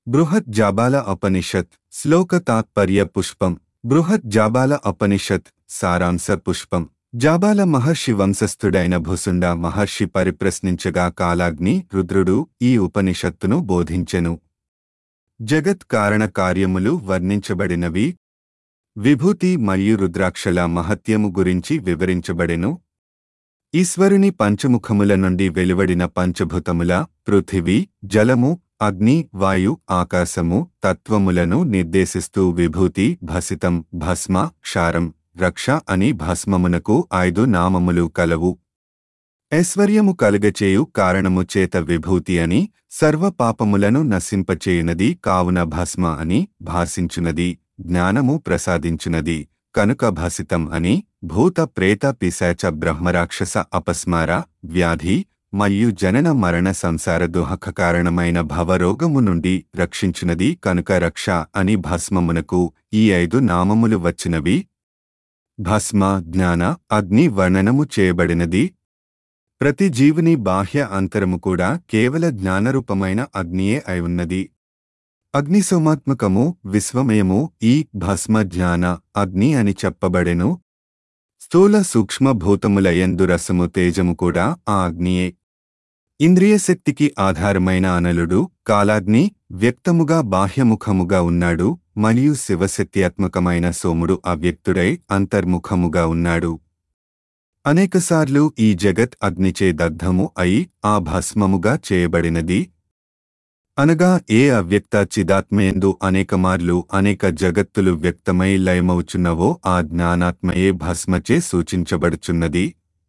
బృహత్ జాబాల ఉపనిషత్ శ్లోక తాత్పర్య పుష్పం బృహత్ జాబాల ఉపనిషత్ సారాంశ పుష్పం జాబాల మహర్షి వంశస్థుడైన భుసుండ మహర్షి పరిప్రశ్నించగా కాలాగ్ని రుద్రుడు ఈ ఉపనిషత్తును బోధించెను జగత్ కారణ కార్యములు వర్ణించబడినవి విభూతి మరియు రుద్రాక్షల మహత్యము గురించి వివరించబడెను ఈశ్వరుని పంచముఖముల నుండి వెలువడిన పంచభూతముల పృథివీ జలము అగ్ని వాయు ఆకాశము తత్వములను నిర్దేశిస్తూ విభూతి భసితం భస్మ క్షారం రక్ష అని భస్మమునకు ఐదు నామములు కలవు ఐశ్వర్యము కలుగచేయు కారణము చేత విభూతి అని సర్వ పాపములను నశింపచేయునది కావున భస్మ అని భాసించునది జ్ఞానము ప్రసాదించునది కనుక భసితం అని భూత ప్రేత పిశాచ బ్రహ్మరాక్షస అపస్మార వ్యాధి మరియు జనన మరణ సంసార దుహక కారణమైన భవరోగము నుండి రక్షించునది కనుక రక్ష అని భస్మమునకు ఈ ఐదు నామములు వచ్చినవి భస్మ జ్ఞాన అగ్ని వర్ణనము చేయబడినది ప్రతి జీవుని బాహ్య అంతరము కూడా కేవల జ్ఞానరూపమైన అగ్నియే అయి ఉన్నది అగ్నిసోమాత్మకము విశ్వమయము ఈ భస్మ జ్ఞాన అగ్ని అని చెప్పబడెను స్థూల సూక్ష్మ భూతముల యందు రసము తేజము కూడా ఆ అగ్నియే ఇంద్రియశక్తికి ఆధారమైన అనలుడు కాలాగ్ని వ్యక్తముగా బాహ్యముఖముగా ఉన్నాడు మరియు శివశక్త్యాత్మకమైన సోముడు అవ్యక్తుడై అంతర్ముఖముగా ఉన్నాడు అనేకసార్లు ఈ జగత్ అగ్నిచే దగ్ధము అయి ఆ భస్మముగా చేయబడినది అనగా ఏ అవ్యక్త చిదాత్మయందు అనేకమార్లు అనేక జగత్తులు వ్యక్తమై లయమవుచున్నవో ఆ జ్ఞానాత్మయే భస్మచే సూచించబడుచున్నది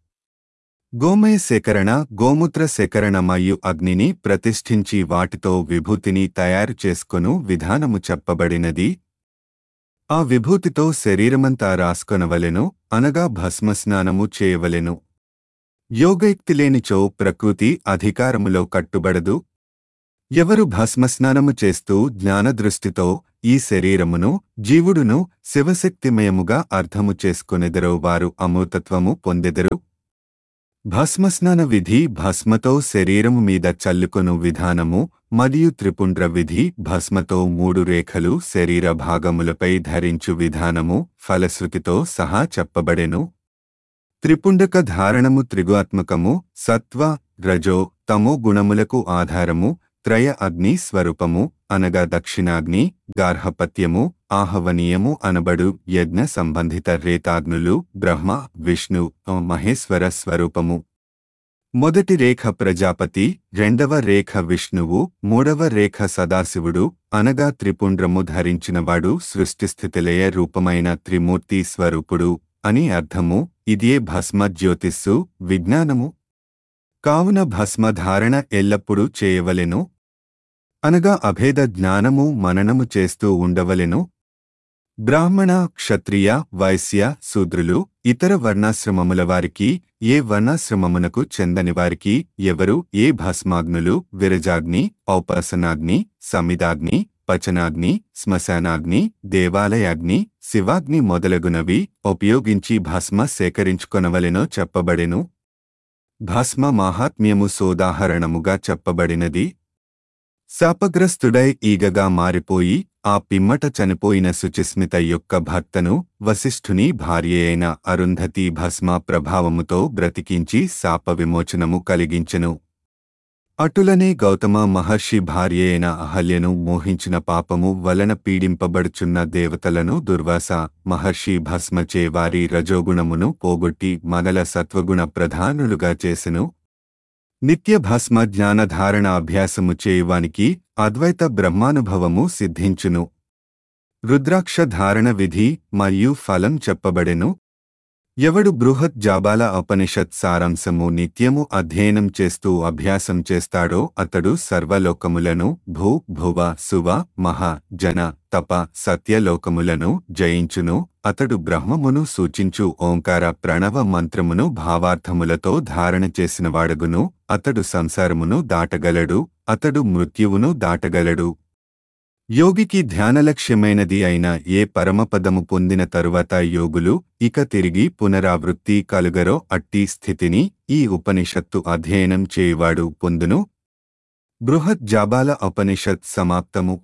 గోమయ సేకరణ గోమూత్ర సేకరణ మరియు అగ్నిని ప్రతిష్ఠించి వాటితో విభూతిని తయారు చేసుకొను విధానము చెప్పబడినది ఆ విభూతితో శరీరమంతా రాసుకొనవలెను అనగా భస్మస్నానము చేయవలెను యోగయుక్తి లేనిచో ప్రకృతి అధికారములో కట్టుబడదు ఎవరు భస్మస్నానము చేస్తూ జ్ఞానదృష్టితో ఈ శరీరమును జీవుడును శివశక్తిమయముగా అర్థము చేసుకొనెదరో వారు అమృతత్వము పొందెదరు భస్మస్నాన విధి భస్మతో శరీరము మీద చల్లుకొను విధానము మరియు త్రిపుండ్ర విధి భస్మతో మూడు రేఖలు శరీర భాగములపై ధరించు విధానము ఫలశ్రుతితో సహా చెప్పబడెను త్రిపుండక ధారణము త్రిగుణాత్మకము సత్వ రజో తమో గుణములకు ఆధారము త్రయ అగ్ని స్వరూపము అనగా దక్షిణాగ్ని గార్హపత్యము ఆహవనీయము అనబడు యజ్ఞ సంబంధిత రేతాగ్నులు బ్రహ్మ విష్ణు మహేశ్వర స్వరూపము మొదటి రేఖ ప్రజాపతి రెండవ రేఖ విష్ణువు మూడవ రేఖ సదాశివుడు అనగా త్రిపుండ్రము ధరించినవాడు సృష్టిస్థితిలయ రూపమైన త్రిమూర్తి స్వరూపుడు అని అర్థము ఇదే భస్మ జ్యోతిస్సు విజ్ఞానము కావున భస్మధారణ ఎల్లప్పుడూ చేయవలెను అనగా అభేద జ్ఞానము మననము చేస్తూ ఉండవలెను బ్రాహ్మణ క్షత్రియ వైశ్య శూద్రులు ఇతర వర్ణాశ్రమముల వారికి ఏ వర్ణాశ్రమమునకు చెందని వారికి ఎవరు ఏ భస్మాగ్నులు విరజాగ్ని ఔపాసనాగ్ని సమిదాగ్ని పచనాగ్ని శ్మశానాగ్ని దేవాలయాగ్ని శివాగ్ని మొదలగునవి ఉపయోగించి భస్మ సేకరించుకొనవలెనో చెప్పబడెను భస్మ మాహాత్మ్యము సోదాహరణముగా చెప్పబడినది శాపగ్రస్తుడై ఈగగా మారిపోయి ఆ పిమ్మట చనిపోయిన శుచిస్మిత యొక్క భర్తను వశిష్ఠుని భార్యయైన అరుంధతి భస్మ ప్రభావముతో బ్రతికించి శాప విమోచనము కలిగించెను అటులనే గౌతమ మహర్షి భార్యయైన అహల్యను మోహించిన పాపము వలన పీడింపబడుచున్న దేవతలను దుర్వాస మహర్షి భస్మచే వారి రజోగుణమును పోగొట్టి మగల సత్వగుణ ప్రధానులుగా చేసెను నిత్య భస్మ జ్ఞానధారణ అభ్యాసము చేయువానికి అద్వైత బ్రహ్మానుభవము సిద్ధించును రుద్రాక్ష ధారణ విధి మరియు ఫలం చెప్పబడెను ఎవడు బృహత్ జాబాల ఉపనిషత్ సారాంశము నిత్యము అధ్యయనం చేస్తూ అభ్యాసం చేస్తాడో అతడు సర్వలోకములను భూ భువ సువ మహ జన తప సత్యలోకములను జయించును అతడు బ్రహ్మమును సూచించు ఓంకార ప్రణవ మంత్రమును భావార్థములతో ధారణ చేసినవాడగును అతడు సంసారమును దాటగలడు అతడు మృత్యువును దాటగలడు యోగికి ధ్యానలక్ష్యమైనది అయిన ఏ పరమపదము పొందిన తరువాత యోగులు ఇక తిరిగి పునరావృత్తి కలుగరో అట్టి స్థితిని ఈ ఉపనిషత్తు అధ్యయనం చేయువాడు పొందును బృహత్ జాబాల ఉపనిషత్ సమాప్తము